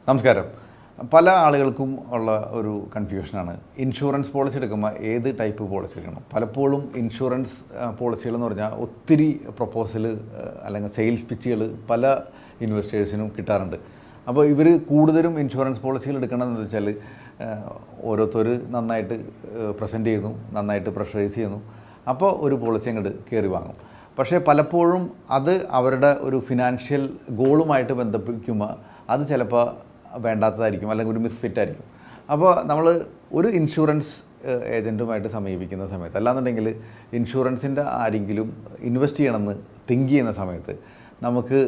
നമസ്കാരം പല ആളുകൾക്കും ഉള്ള ഒരു കൺഫ്യൂഷനാണ് ഇൻഷുറൻസ് പോളിസി എടുക്കുമ്പോൾ ഏത് ടൈപ്പ് പോളിസി എടുക്കണം പലപ്പോഴും ഇൻഷുറൻസ് പോളിസികൾ എന്ന് പറഞ്ഞാൽ ഒത്തിരി പ്രപ്പോസൽ അല്ലെങ്കിൽ സെയിൽസ് പിച്ചുകൾ പല ഇൻവെസ്റ്റേഴ്സിനും കിട്ടാറുണ്ട് അപ്പോൾ ഇവർ കൂടുതലും ഇൻഷുറൻസ് പോളിസികൾ എടുക്കണമെന്ന് വെച്ചാൽ ഓരോരുത്തർ നന്നായിട്ട് പ്രസൻറ്റ് ചെയ്യുന്നു നന്നായിട്ട് പ്രഷറൈസ് ചെയ്യുന്നു അപ്പോൾ ഒരു പോളിസി അങ്ങോട്ട് കയറി വാങ്ങും പക്ഷേ പലപ്പോഴും അത് അവരുടെ ഒരു ഫിനാൻഷ്യൽ ഗോളുമായിട്ട് ബന്ധിപ്പിക്കുമ്പോൾ അത് ചിലപ്പോൾ വേണ്ടാത്തതായിരിക്കും അല്ലെങ്കിൽ ഒരു മിസ്ഫിറ്റ് ആയിരിക്കും അപ്പോൾ നമ്മൾ ഒരു ഇൻഷുറൻസ് ഏജൻറ്റുമായിട്ട് സമീപിക്കുന്ന സമയത്ത് അല്ലാന്നുണ്ടെങ്കിൽ ഇൻഷുറൻസിൻ്റെ ആരെങ്കിലും ഇൻവെസ്റ്റ് ചെയ്യണമെന്ന് തിങ്ക് ചെയ്യുന്ന സമയത്ത് നമുക്ക്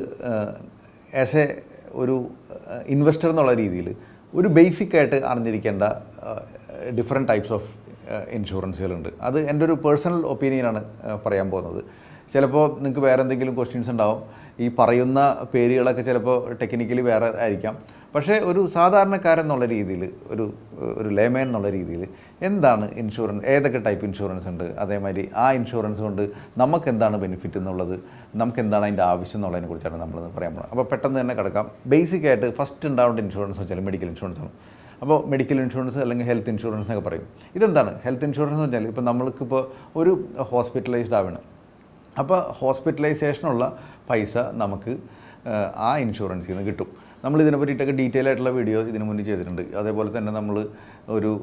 ആസ് എ ഒരു ഇൻവെസ്റ്റർ എന്നുള്ള രീതിയിൽ ഒരു ബേസിക് ആയിട്ട് അറിഞ്ഞിരിക്കേണ്ട ഡിഫറെൻറ്റ് ടൈപ്സ് ഓഫ് ഇൻഷുറൻസുകളുണ്ട് അത് എൻ്റെ ഒരു പേഴ്സണൽ ഒപ്പീനിയനാണ് പറയാൻ പോകുന്നത് ചിലപ്പോൾ നിങ്ങൾക്ക് വേറെ എന്തെങ്കിലും ക്വസ്റ്റ്യൻസ് ഉണ്ടാവും ഈ പറയുന്ന പേരുകളൊക്കെ ചിലപ്പോൾ ടെക്നിക്കലി വേറെ ആയിരിക്കാം പക്ഷേ ഒരു സാധാരണക്കാരൻ എന്നുള്ള രീതിയിൽ ഒരു ഒരു ലേമേൻ എന്നുള്ള രീതിയിൽ എന്താണ് ഇൻഷുറൻസ് ഏതൊക്കെ ടൈപ്പ് ഇൻഷുറൻസ് ഉണ്ട് അതേമാതിരി ആ ഇൻഷുറൻസ് കൊണ്ട് നമുക്ക് എന്താണ് ബെനിഫിറ്റ് എന്നുള്ളത് നമുക്ക് എന്താണ് അതിൻ്റെ ആവശ്യം എന്നുള്ളതിനെ കുറിച്ചാണ് നമ്മൾ പറയാൻ പോകുന്നത് അപ്പോൾ പെട്ടെന്ന് തന്നെ കിടക്കാം ബേസിക് ആയിട്ട് ഫസ്റ്റ് ഉണ്ടാവേണ്ട ഇൻഷുറൻസ് വെച്ചാൽ മെഡിക്കൽ ഇൻഷുറൻസ് ആണ് അപ്പോൾ മെഡിക്കൽ ഇൻഷുറൻസ് അല്ലെങ്കിൽ ഹെൽത്ത് ഇൻഷുറൻസ് എന്നൊക്കെ പറയും ഇതെന്താണ് ഹെൽത്ത് ഇൻഷുറൻസ് എന്ന് വെച്ചാൽ ഇപ്പോൾ നമ്മൾക്കിപ്പോൾ ഒരു ഹോസ്പിറ്റലൈസ്ഡ് ആവണം അപ്പോൾ ഹോസ്പിറ്റലൈസേഷനുള്ള പൈസ നമുക്ക് ആ ഇൻഷുറൻസിൽ നിന്ന് കിട്ടും നമ്മൾ ഇതിനെ പറ്റിയിട്ടൊക്കെ ഡീറ്റെയിൽ ആയിട്ടുള്ള വീഡിയോ ഇതിനു മുന്നേ ചെയ്തിട്ടുണ്ട് അതേപോലെ തന്നെ നമ്മൾ ഒരു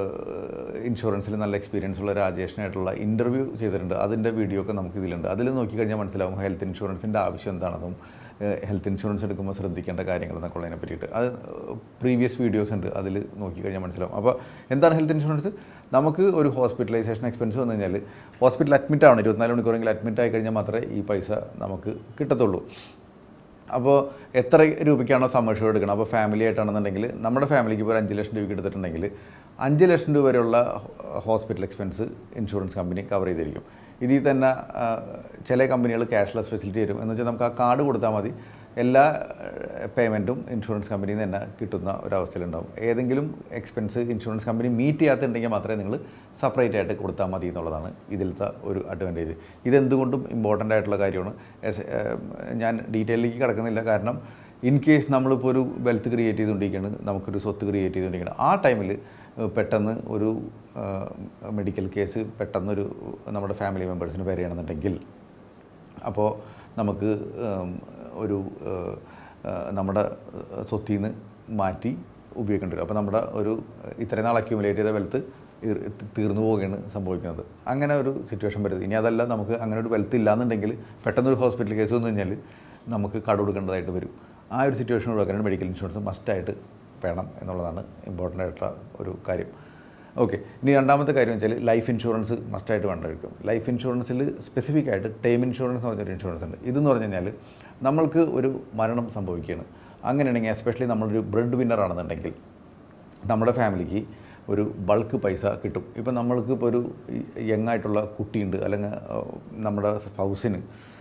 ഇൻഷുറൻസിൽ നല്ല എക്സ്പീരിയൻസ് ഉള്ള രാജേഷിനായിട്ടുള്ള ഇൻ്റർവ്യൂ ചെയ്തിട്ടുണ്ട് അതിൻ്റെ വീഡിയോ ഒക്കെ നമുക്ക് ഇതിലുണ്ട് അതിൽ നോക്കിക്കഴിഞ്ഞാൽ മനസ്സിലാവും ഹെൽത്ത് ഇൻഷുറൻസിൻ്റെ ആവശ്യം എന്താണെന്നും ഹെൽത്ത് ഇൻഷുറൻസ് എടുക്കുമ്പോൾ ശ്രദ്ധിക്കേണ്ട കാര്യങ്ങൾ എന്നൊക്കെ ഉള്ളതിനെ പറ്റിയിട്ട് അത് പ്രീവിയസ് വീഡിയോസ് ഉണ്ട് അതിൽ നോക്കിക്കഴിഞ്ഞാൽ മനസ്സിലാവും അപ്പോൾ എന്താണ് ഹെൽത്ത് ഇൻഷുറൻസ് നമുക്ക് ഒരു ഹോസ്പിറ്റലൈസേഷൻ എക്സ്പെൻസ് വന്നു കഴിഞ്ഞാൽ ഹോസ്പിറ്റലിൽ അഡ്മിറ്റ് ആവണം ഇരുപത്തിനാല് മണിക്കൂറെങ്കിലും അഡ്മിറ്റ് ആയി കഴിഞ്ഞാൽ മാത്രമേ ഈ പൈസ നമുക്ക് കിട്ടത്തുള്ളൂ അപ്പോൾ എത്ര രൂപയ്ക്കാണോ സമ്മർഷം എടുക്കണം അപ്പോൾ ഫാമിലി ആയിട്ടാണെന്നുണ്ടെങ്കിൽ നമ്മുടെ ഫാമിലിക്ക് ഇപ്പോൾ ഒരു അഞ്ച് ലക്ഷം രൂപയ്ക്ക് എടുത്തിട്ടുണ്ടെങ്കിൽ അഞ്ച് ലക്ഷം രൂപ വരെയുള്ള hospital expense insurance company cover ചെയ്തിരിക്കും ഇതിൽ തന്നെ ചില കമ്പനികൾ ക്യാഷ്ലെസ് ഫെസിലിറ്റി തരും എന്ന് വെച്ചാൽ നമുക്ക് ആ കാർഡ് കൊടുത്താൽ മതി എല്ലാ പേയ്മെൻറ്റും ഇൻഷുറൻസ് കമ്പനിയിൽ നിന്ന് തന്നെ കിട്ടുന്ന ഒരവസ്ഥയിലുണ്ടാവും ഏതെങ്കിലും എക്സ്പെൻസ് ഇൻഷുറൻസ് കമ്പനി മീറ്റ് ചെയ്യാത്തുണ്ടെങ്കിൽ മാത്രമേ നിങ്ങൾ സെപ്പറേറ്റ് ആയിട്ട് കൊടുത്താൽ മതി എന്നുള്ളതാണ് ഇതിലത്തെ ഒരു അഡ്വാൻറ്റേജ് ഇതെന്തുകൊണ്ടും ഇമ്പോർട്ടൻ്റ് ആയിട്ടുള്ള കാര്യമാണ് ഞാൻ ഡീറ്റെയിലേക്ക് കിടക്കുന്നില്ല കാരണം ഇൻ കേസ് നമ്മളിപ്പോൾ ഒരു വെൽത്ത് ക്രിയേറ്റ് ചെയ്തുകൊണ്ടിരിക്കുകയാണ് നമുക്കൊരു സ്വത്ത് ക്രിയേറ്റ് ചെയ്തുകൊണ്ടിരിക്കുകയാണ് ആ ടൈമിൽ പെട്ടെന്ന് ഒരു മെഡിക്കൽ കേസ് പെട്ടെന്നൊരു നമ്മുടെ ഫാമിലി മെമ്പേഴ്സിന് വരികയാണെന്നുണ്ടെങ്കിൽ അപ്പോൾ നമുക്ക് ഒരു നമ്മുടെ സ്വത്തിൽ നിന്ന് മാറ്റി ഉപയോഗിക്കേണ്ടി വരും അപ്പോൾ നമ്മുടെ ഒരു ഇത്രയും നാൾ അക്യൂമുലേറ്റ് ചെയ്ത വെൽത്ത് തീർന്നു പോവുകയാണ് സംഭവിക്കുന്നത് അങ്ങനെ ഒരു സിറ്റുവേഷൻ വരുന്നത് ഇനി അതല്ല നമുക്ക് അങ്ങനെ ഒരു വെൽത്ത് ഇല്ലാന്നുണ്ടെങ്കിൽ പെട്ടെന്നൊരു ഹോസ്പിറ്റൽ കേസ് വന്നു കഴിഞ്ഞാൽ നമുക്ക് കട കൊടുക്കേണ്ടതായിട്ട് വരും ആ ഒരു സിറ്റുവേഷൻ ഒഴിവാക്കാനാണ് മെഡിക്കൽ ഇൻഷുറൻസ് മസ്റ്റായിട്ട് വേണം എന്നുള്ളതാണ് ഇമ്പോർട്ടൻ്റ് ആയിട്ടുള്ള ഒരു കാര്യം ഓക്കെ ഇനി രണ്ടാമത്തെ കാര്യം വെച്ചാൽ ലൈഫ് ഇൻഷുറൻസ് മസ്റ്റായിട്ട് വേണ്ടിയിരിക്കും ലൈഫ് ഇൻഷുറൻസിൽ സ്പെസിഫിക് ആയിട്ട് ടൈം ഇൻഷുറൻസ് എന്ന് പറഞ്ഞൊരു ഇൻഷുറൻസ് ഉണ്ട് ഇതെന്ന് പറഞ്ഞു കഴിഞ്ഞാൽ നമ്മൾക്ക് ഒരു മരണം സംഭവിക്കുകയാണ് അങ്ങനെയാണെങ്കിൽ എസ്പെഷ്യലി നമ്മളൊരു ബ്രെഡ് വിന്നർ ആണെന്നുണ്ടെങ്കിൽ നമ്മുടെ ഫാമിലിക്ക് ഒരു ബൾക്ക് പൈസ കിട്ടും ഇപ്പം നമ്മൾക്ക് ഇപ്പോൾ ഒരു യങ് ആയിട്ടുള്ള കുട്ടിയുണ്ട് അല്ലെങ്കിൽ നമ്മുടെ സ്പൗസിന്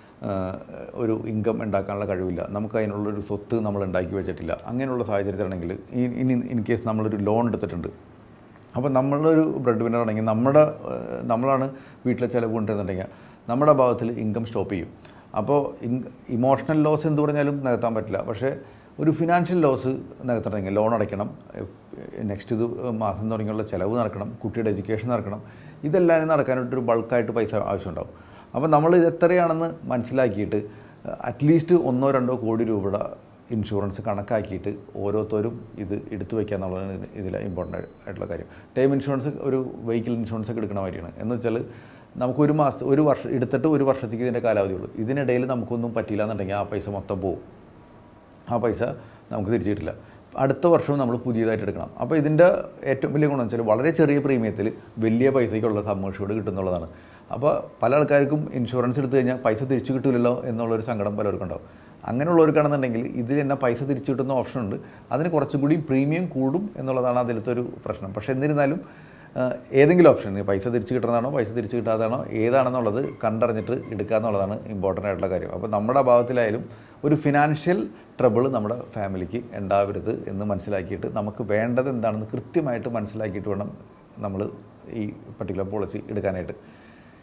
ഒരു ഇൻകം ഉണ്ടാക്കാനുള്ള കഴിവില്ല നമുക്ക് അതിനുള്ളൊരു സ്വത്ത് നമ്മൾ ഉണ്ടാക്കി വെച്ചിട്ടില്ല അങ്ങനെയുള്ള സാഹചര്യത്തിലാണെങ്കിൽ ഇനി ഇൻ കേസ് നമ്മളൊരു ലോൺ എടുത്തിട്ടുണ്ട് അപ്പോൾ നമ്മളൊരു ബ്രെഡ് വിന്നർ ആണെങ്കിൽ നമ്മുടെ നമ്മളാണ് വീട്ടിലെ ചിലവ് കൊണ്ടുവരുന്നുണ്ടെങ്കിൽ നമ്മുടെ ഭാഗത്തിൽ ഇൻകം സ്റ്റോപ്പ് ചെയ്യും അപ്പോൾ ഇമോഷണൽ ലോസ് എന്ത് പറഞ്ഞാലും നികത്താൻ പറ്റില്ല പക്ഷേ ഒരു ഫിനാൻഷ്യൽ ലോസ് നികത്തണമെങ്കിൽ ലോൺ അടയ്ക്കണം നെക്സ്റ്റ് ഇത് മാസം തുടങ്ങിയുള്ള ചിലവ് നടക്കണം കുട്ടിയുടെ എഡ്യൂക്കേഷൻ നടക്കണം ഇതെല്ലാം നടക്കാനായിട്ടൊരു ബൾക്കായിട്ട് പൈസ ആവശ്യമുണ്ടാവും അപ്പോൾ നമ്മൾ ഇത് എത്രയാണെന്ന് മനസ്സിലാക്കിയിട്ട് അറ്റ്ലീസ്റ്റ് ഒന്നോ രണ്ടോ കോടി രൂപയുടെ ഇൻഷുറൻസ് കണക്കാക്കിയിട്ട് ഓരോരുത്തരും ഇത് എടുത്തു വയ്ക്കുക എന്നുള്ളതാണ് ഇതിൽ ഇമ്പോർട്ടൻ്റ് ആയിട്ടുള്ള കാര്യം ടൈം ഇൻഷുറൻസ് ഒരു വെഹിക്കിൾ ഇൻഷുറൻസ് ഒക്കെ എടുക്കുന്ന കാര്യമാണ് എന്ന് വെച്ചാൽ നമുക്ക് ഒരു മാസം ഒരു വർഷം എടുത്തിട്ട് ഒരു വർഷത്തേക്ക് ഇതിൻ്റെ കാലാവധി ഉള്ളൂ ഇതിനിടയിൽ നമുക്കൊന്നും പറ്റില്ല എന്നുണ്ടെങ്കിൽ ആ പൈസ മൊത്തം പോവും ആ പൈസ നമുക്ക് തിരിച്ചു കിട്ടില്ല അടുത്ത വർഷവും നമ്മൾ പുതിയതായിട്ട് എടുക്കണം അപ്പോൾ ഇതിൻ്റെ ഏറ്റവും വലിയ ഗുണം വെച്ചാൽ വളരെ ചെറിയ പ്രീമിയത്തിൽ വലിയ പൈസയ്ക്കുള്ള സമ്മർഷോട് കിട്ടുന്നുള്ളതാണ് അപ്പോൾ പല ആൾക്കാർക്കും ഇൻഷുറൻസ് എടുത്തു കഴിഞ്ഞാൽ പൈസ തിരിച്ചു കിട്ടില്ലല്ലോ എന്നുള്ളൊരു സങ്കടം പലർക്കും ഉണ്ടാവും അങ്ങനെയുള്ളവർക്കാണെന്നുണ്ടെങ്കിൽ ഇതിൽ തന്നെ പൈസ തിരിച്ചു കിട്ടുന്ന ഓപ്ഷൻ ഉണ്ട് അതിന് കുറച്ചും കൂടി പ്രീമിയം കൂടും എന്നുള്ളതാണ് അതിലത്തെ ഒരു പ്രശ്നം പക്ഷേ എന്നിരുന്നാലും ഏതെങ്കിലും ഓപ്ഷൻ പൈസ തിരിച്ചു കിട്ടുന്നതാണോ പൈസ തിരിച്ചു കിട്ടാത്തതാണോ ഏതാണെന്നുള്ളത് കണ്ടറിഞ്ഞിട്ട് എടുക്കുക എന്നുള്ളതാണ് ഇമ്പോർട്ടൻ്റ് ആയിട്ടുള്ള കാര്യം അപ്പോൾ നമ്മുടെ ഭാഗത്തിലായാലും ഒരു ഫിനാൻഷ്യൽ ട്രബിൾ നമ്മുടെ ഫാമിലിക്ക് ഉണ്ടാവരുത് എന്ന് മനസ്സിലാക്കിയിട്ട് നമുക്ക് വേണ്ടത് എന്താണെന്ന് കൃത്യമായിട്ട് മനസ്സിലാക്കിയിട്ട് വേണം നമ്മൾ ഈ പർട്ടിക്കുലർ പോളിസി എടുക്കാനായിട്ട്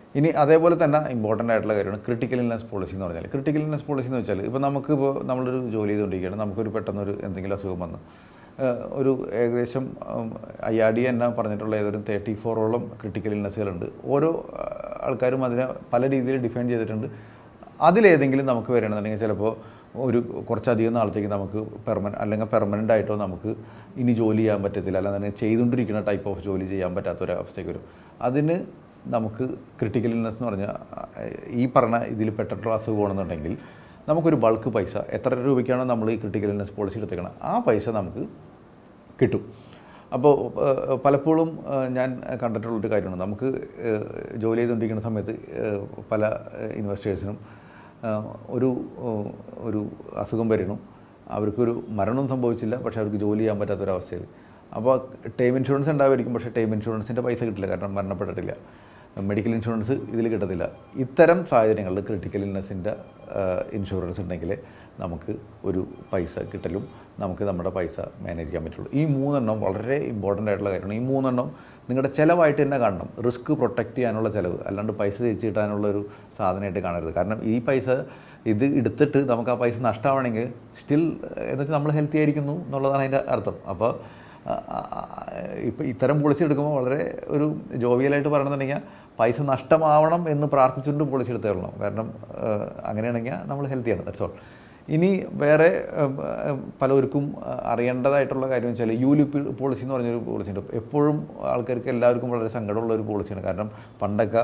ഇനി അതേപോലെ തന്നെ ഇമ്പോർട്ടൻ്റ് ആയിട്ടുള്ള കാര്യമാണ് ക്രിട്ടിക്കൽ ഇൽനെസ് പോളിസി എന്ന് പറഞ്ഞാൽ ക്രിട്ടിക്കൽ ഇൽനെസ് പോളിസി എന്ന് വെച്ചാൽ ഇപ്പോൾ നമുക്ക് ഇപ്പോൾ നമ്മളൊരു ജോലി ചെയ്തുകൊണ്ടിരിക്കുകയാണ് നമുക്കൊരു പെട്ടെന്നൊരു എന്തെങ്കിലും അസുഖം വന്ന് ഏഹ് ഒരു ഏകദേശം ഐ ആർ ഡി എന്നെ പറഞ്ഞിട്ടുള്ള ഏതൊരു തേർട്ടി ഫോറോളം ക്രിട്ടിക്കൽ ഇൽനെസ്സുകളുണ്ട് ഓരോ ആ, ആൾക്കാരും അതിനെ പല രീതിയിൽ ഡിഫൈൻ ചെയ്തിട്ടുണ്ട് അതിലേതെങ്കിലും നമുക്ക് വരണമെന്നുണ്ടെങ്കിൽ ചിലപ്പോൾ ഒരു കുറച്ചധികം നാളത്തേക്ക് നമുക്ക് പെർമന അല്ലെങ്കിൽ പെർമനൻ്റ് ആയിട്ടോ നമുക്ക് ഇനി ജോലി ചെയ്യാൻ പറ്റത്തില്ല അല്ലാതെ ചെയ്തുകൊണ്ടിരിക്കുന്ന ടൈപ്പ് ഓഫ് ജോലി ചെയ്യാൻ പറ്റാത്തൊരു അവസ്ഥയ്ക്ക് വരും അതിന് നമുക്ക് ക്രിട്ടിക്കൽ ഇൽനെസ് എന്ന് പറഞ്ഞാൽ ഈ പറഞ്ഞ ഇതിൽ പെട്ടിട്ടുള്ള അസുഖമാണെന്നുണ്ടെങ്കിൽ നമുക്കൊരു ബൾക്ക് പൈസ എത്ര രൂപയ്ക്കാണോ നമ്മൾ ഈ ക്രിട്ടിക്കൽ ഇൽനെസ് പോളിസി എടുത്തേക്കണം ആ പൈസ നമുക്ക് കിട്ടും അപ്പോൾ ഏഹ്, പലപ്പോഴും ഏഹ്, ഞാൻ കണ്ടിട്ടുള്ളൊരു കാര്യമാണ് നമുക്ക് ഏഹ്, ജോലി ചെയ്തുകൊണ്ടിരിക്കുന്ന സമയത്ത് ഏഹ്, പല ഇൻവെസ്റ്റേഴ്സിനും ഒരു ഏഹ്, ഒരു അസുഖം വരണം അവർക്കൊരു മരണം സംഭവിച്ചില്ല പക്ഷേ അവർക്ക് ജോലി ചെയ്യാൻ പറ്റാത്തൊരവസ്ഥയിൽ അപ്പോൾ ടൈം ഇൻഷുറൻസ് ഉണ്ടാവുമായിരിക്കും പക്ഷേ ടൈം ഇൻഷുറൻസിൻ്റെ പൈസ കിട്ടില്ല കാരണം മരണപ്പെട്ടിട്ടില്ല മെഡിക്കൽ ഇൻഷുറൻസ് ഇതിൽ കിട്ടത്തില്ല ഇത്തരം സാഹചര്യങ്ങളിൽ ക്രിട്ടിക്കൽ ഇൽനെസ്സിൻ്റെ ഇൻഷുറൻസ് ഉണ്ടെങ്കിൽ നമുക്ക് ഒരു പൈസ കിട്ടലും നമുക്ക് നമ്മുടെ പൈസ മാനേജ് ചെയ്യാൻ പറ്റുള്ളൂ ഈ മൂന്നെണ്ണം വളരെ ഇമ്പോർട്ടൻ്റ് ആയിട്ടുള്ള കാര്യമാണ് ഈ മൂന്നെണ്ണം നിങ്ങളുടെ ചിലവായിട്ട് തന്നെ കാണണം റിസ്ക് പ്രൊട്ടക്റ്റ് ചെയ്യാനുള്ള ചിലവ് അല്ലാണ്ട് പൈസ തിരിച്ചു കിട്ടാനുള്ള ഒരു സാധനമായിട്ട് കാണരുത് കാരണം ഈ പൈസ ഇത് എടുത്തിട്ട് നമുക്ക് ആ പൈസ നഷ്ടമാണെങ്കിൽ സ്റ്റിൽ എന്നുവെച്ചാൽ നമ്മൾ ഹെൽത്തി ആയിരിക്കുന്നു എന്നുള്ളതാണ് അതിൻ്റെ അർത്ഥം അപ്പോൾ ഇപ്പോൾ ഇത്തരം പോളിസി എടുക്കുമ്പോൾ വളരെ ഒരു ജോവിയലായിട്ട് പറയണമെന്നുണ്ടെങ്കിൽ പൈസ നഷ്ടമാവണം എന്ന് പ്രാർത്ഥിച്ചുകൊണ്ട് പോളിസി എടുത്തേക്കണം കാരണം ആ, അങ്ങനെയാണെങ്കിൽ നമ്മൾ ഹെൽത്തിയാണ് ദാറ്റ്സ് ഓൾ ഇനി വേറെ ഉം, ഉം, പലർക്കും ആ, അറിയേണ്ടതായിട്ടുള്ള കാര്യം വെച്ചാൽ യു ലിപ് പോളിസി എന്ന് പറഞ്ഞൊരു പോളിസി ഉണ്ട് എപ്പോഴും ആൾക്കാർക്ക് എല്ലാവർക്കും വളരെ സങ്കടമുള്ള ഒരു പോളിസിയാണ് കാരണം പണ്ടൊക്കെ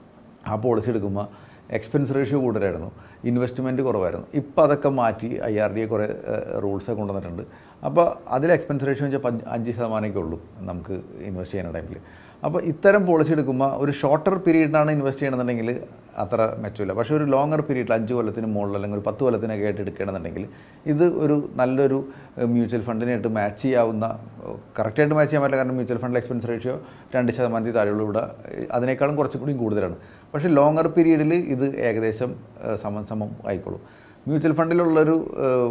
ആ പോളിസി എടുക്കുമ്പോൾ എക്സ്പെൻസ് റേഷ്യോ കൂടുതലായിരുന്നു ഇൻവെസ്റ്റ്മെൻറ്റ് കുറവായിരുന്നു ഇപ്പോൾ അതൊക്കെ മാറ്റി ഐ ആർ ഡി എ കുറേ റൂൾസൊക്കെ കൊണ്ടുവന്നിട്ടുണ്ട് അപ്പോൾ അതിൽ എക്സ്പെൻസ് റേഷ്യോ വെച്ചാൽ പഞ്ച് അഞ്ച് ശതമാനമൊക്കെ ഉള്ളൂ നമുക്ക് ഇൻവെസ്റ്റ് ചെയ്യുന്ന ടൈമിൽ അപ്പോൾ ഇത്തരം പോളിസി എടുക്കുമ്പോൾ ഒരു ഷോർട്ടർ പീരീഡിനാണ് ഇൻവെസ്റ്റ് ചെയ്യണമെന്നുണ്ടെങ്കിൽ അത്ര മെച്ചമില്ല പക്ഷേ ഒരു ലോങ്ങർ പീരീഡിൽ അഞ്ച് കൊല്ലത്തിന് മുകളിൽ അല്ലെങ്കിൽ ഒരു പത്ത് കൊല്ലത്തിനൊക്കെ ആയിട്ട് എടുക്കുകയാണെന്നുണ്ടെങ്കിൽ ഇത് ഒരു നല്ലൊരു മ്യൂച്വൽ ഫണ്ടിനായിട്ട് മാച്ച് ചെയ്യാവുന്ന കറക്റ്റായിട്ട് മാച്ച് ചെയ്യാൻ പറ്റില്ല കാരണം മ്യൂച്വൽ ഫണ്ടിൽ എക്സ്പെൻസ് റേഷ്യോ രണ്ട് ശതമാനത്തിൽ താഴെയുള്ള ഇവിടെ അതിനേക്കാളും കുറച്ചും കൂടി കൂടുതലാണ് പക്ഷേ ലോങ്ങർ പീരീഡിൽ ഇത് ഏകദേശം ഏഹ്, സമം സമം ആയിക്കോളും മ്യൂച്വൽ ഫണ്ടിലുള്ളൊരു ഏഹ്,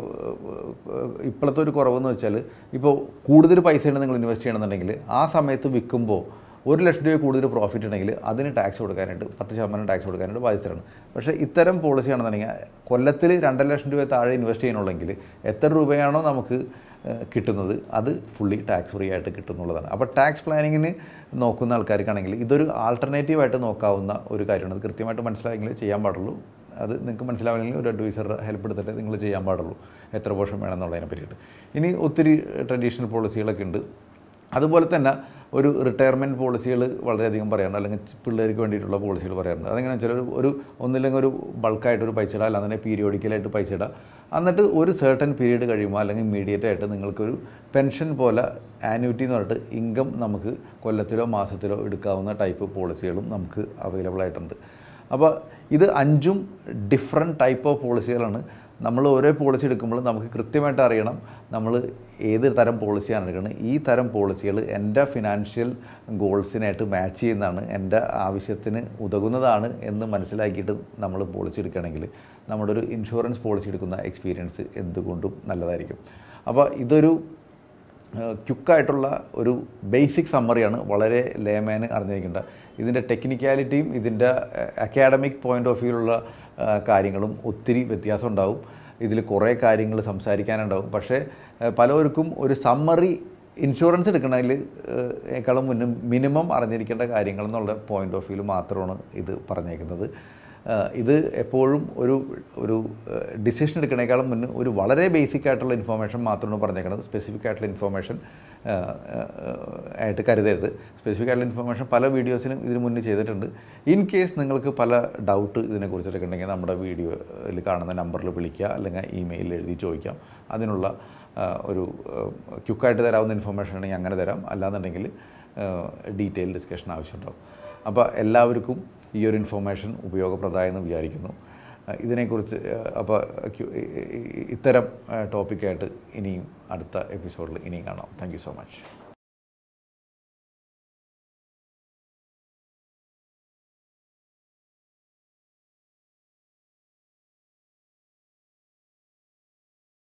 ഏഹ്, ഇപ്പോഴത്തെ ഒരു കുറവെന്ന് വെച്ചാൽ ഇപ്പോൾ കൂടുതൽ പൈസയാണ് നിങ്ങൾ ഇൻവെസ്റ്റ് ചെയ്യണമെന്നുണ്ടെങ്കിൽ ആ സമയത്ത് വിൽക്കുമ്പോൾ ഒരു ലക്ഷം രൂപ കൂടുതൽ പ്രോഫിറ്റ് ഉണ്ടെങ്കിൽ അതിന് ടാക്സ് കൊടുക്കാനായിട്ട് പത്ത് ശതമാനം ടാക്സ് കൊടുക്കാനായിട്ട് ബാധ്യസ്ഥരാണ് പക്ഷേ ഇത്തരം പോളിസി ആണെന്നുണ്ടെങ്കിൽ കൊല്ലത്തിൽ രണ്ടര ലക്ഷം രൂപ താഴെ ഇൻവെസ്റ്റ് ചെയ്യണമെങ്കിൽ എത്ര രൂപയാണോ നമുക്ക് ഏഹ്, കിട്ടുന്നത് അത് ഫുള്ളി ടാക്സ് ഫ്രീ ആയിട്ട് കിട്ടുന്നുള്ളതാണ് അപ്പോൾ ടാക്സ് പ്ലാനിങ്ങിന് നോക്കുന്ന ആൾക്കാർക്കാണെങ്കിൽ ഇതൊരു ആൾട്ടർനേറ്റീവായിട്ട് നോക്കാവുന്ന ഒരു കാര്യമാണ് അത് കൃത്യമായിട്ട് മനസ്സിലായെങ്കിൽ ചെയ്യാൻ പാടുള്ളൂ അത് നിങ്ങൾക്ക് മനസ്സിലാവില്ലെങ്കിൽ ഒരു അഡ്വൈസറുടെ ഹെൽപ്പ് എടുത്തിട്ട് നിങ്ങൾ ചെയ്യാൻ പാടുള്ളൂ എത്ര പോർഷൻ വേണമെന്നുള്ളതിനെ പറ്റിയിട്ട് ഇനി ഒത്തിരി ട്രഡീഷണൽ പോളിസികളൊക്കെ ഉണ്ട് അതുപോലെ തന്നെ ഒരു റിട്ടയർമെൻറ്റ് പോളിസികൾ വളരെയധികം പറയാറുണ്ട് അല്ലെങ്കിൽ ച് പിള്ളേർക്ക് വേണ്ടിയിട്ടുള്ള പോളിസികൾ പറയാറുണ്ട് അതെങ്ങനെയാണെന്ന് വെച്ചാൽ ഒരു ഒരു ഒന്നില്ലെങ്കിൽ ഒരു ബൾക്കായിട്ട് ഒരു പൈസ ഇടുക അല്ലാതെ പീരിയോഡിക്കലായിട്ട് പൈസ ഇടുക എന്നിട്ട് ഒരു സർട്ടൻ പീരീഡ് കഴിയുമ്പോൾ അല്ലെങ്കിൽ ഇമ്മീഡിയറ്റ് ആയിട്ട് നിങ്ങൾക്കൊരു പെൻഷൻ പോലെ ആന്യൂറ്റി എന്ന് പറഞ്ഞിട്ട് ഇൻകം നമുക്ക് കൊല്ലത്തിലോ മാസത്തിലോ എടുക്കാവുന്ന ടൈപ്പ് പോളിസികളും നമുക്ക് അവൈലബിൾ ആയിട്ടുണ്ട് അപ്പോൾ ഇത് അഞ്ചും ഡിഫറെൻറ്റ് ടൈപ്പ് ഓഫ് പോളിസികളാണ് നമ്മൾ ഓരോ പോളിസി എടുക്കുമ്പോൾ നമുക്ക് കൃത്യമായിട്ട് അറിയണം നമ്മൾ ഏത് തരം പോളിസിയാണ് എടുക്കുന്നത് ഈ തരം പോളിസികൾ എൻ്റെ ഫിനാൻഷ്യൽ ഗോൾസിനായിട്ട് മാച്ച് ചെയ്യുന്നതാണ് എൻ്റെ ആവശ്യത്തിന് ഉതകുന്നതാണ് എന്ന് മനസ്സിലാക്കിയിട്ട് നമ്മൾ പോളിസി എടുക്കുകയാണെങ്കിൽ നമ്മുടെ ഒരു ഇൻഷുറൻസ് പോളിസി എടുക്കുന്ന എക്സ്പീരിയൻസ് എന്തുകൊണ്ടും നല്ലതായിരിക്കും അപ്പോൾ ഇതൊരു ക്യുക്കായിട്ടുള്ള ഒരു ബേസിക് സമ്മറിയാണ് വളരെ ലേമാന് അറിഞ്ഞിരിക്കേണ്ട ഇതിൻ്റെ ടെക്നിക്കാലിറ്റിയും ഇതിൻ്റെ അക്കാഡമിക് പോയിൻ്റ് ഓഫ് വ്യൂയിലുള്ള കാര്യങ്ങളും ഒത്തിരി വ്യത്യാസം ഉണ്ടാവും ഇതിൽ കുറേ കാര്യങ്ങൾ സംസാരിക്കാനുണ്ടാവും പക്ഷേ ഏഹ്, പലർക്കും ഒരു സമ്മറി ഇൻഷുറൻസ് എടുക്കണതിൽ ഏക്കാളും മുന്നും മിനിമം അറിഞ്ഞിരിക്കേണ്ട കാര്യങ്ങൾ എന്നുള്ള പോയിൻ്റ് ഓഫ് വ്യൂവിൽ മാത്രമാണ് ഇത് പറഞ്ഞേക്കുന്നത് ആഹ് ഇത് എപ്പോഴും ഒരു ഒരു ഡിസിഷൻ എടുക്കണേക്കാളും മുന്നേ ഒരു വളരെ ബേസിക് ആയിട്ടുള്ള ഇൻഫോർമേഷൻ മാത്രമാണ് പറഞ്ഞേക്കുന്നത് സ്പെസിഫിക് ആയിട്ടുള്ള ഇൻഫോർമേഷൻ ആയിട്ട് കരുതരുത് സ്പെസിഫിക് ആയിട്ടുള്ള ഇൻഫോർമേഷൻ പല വീഡിയോസിനും ഇതിന് മുന്നേ ചെയ്തിട്ടുണ്ട് ഇൻ കേസ് നിങ്ങൾക്ക് പല ഡൗട്ട് ഇതിനെക്കുറിച്ചൊക്കെ ഉണ്ടെങ്കിൽ നമ്മുടെ വീഡിയോയിൽ കാണുന്ന നമ്പറിൽ വിളിക്കുക അല്ലെങ്കിൽ ഇമെയിലിൽ എഴുതി ചോദിക്കാം അതിനുള്ള ആഹ് ഒരു ക്യുക്കായിട്ട് തരാവുന്ന ഇൻഫോർമേഷൻ ആണെങ്കിൽ അങ്ങനെ തരാം അല്ലാന്നുണ്ടെങ്കിൽ ഡീറ്റെയിൽ ഡിസ്കഷൻ ആവശ്യമുണ്ടാവും അപ്പോൾ എല്ലാവർക്കും ഈ ഒരു ഇൻഫോർമേഷൻ ഉപയോഗപ്രദമായെന്ന് വിചാരിക്കുന്നു അഹ് ഇതിനെക്കുറിച്ച് അഹ് അപ്പോൾ ക്യു- ഇ- ഇ- ഇത്തരം ടോപ്പിക്കായിട്ട് ഇനിയും അടുത്ത എപ്പിസോഡിൽ ഇനിയും കാണാം താങ്ക് യു സോ മച്ച്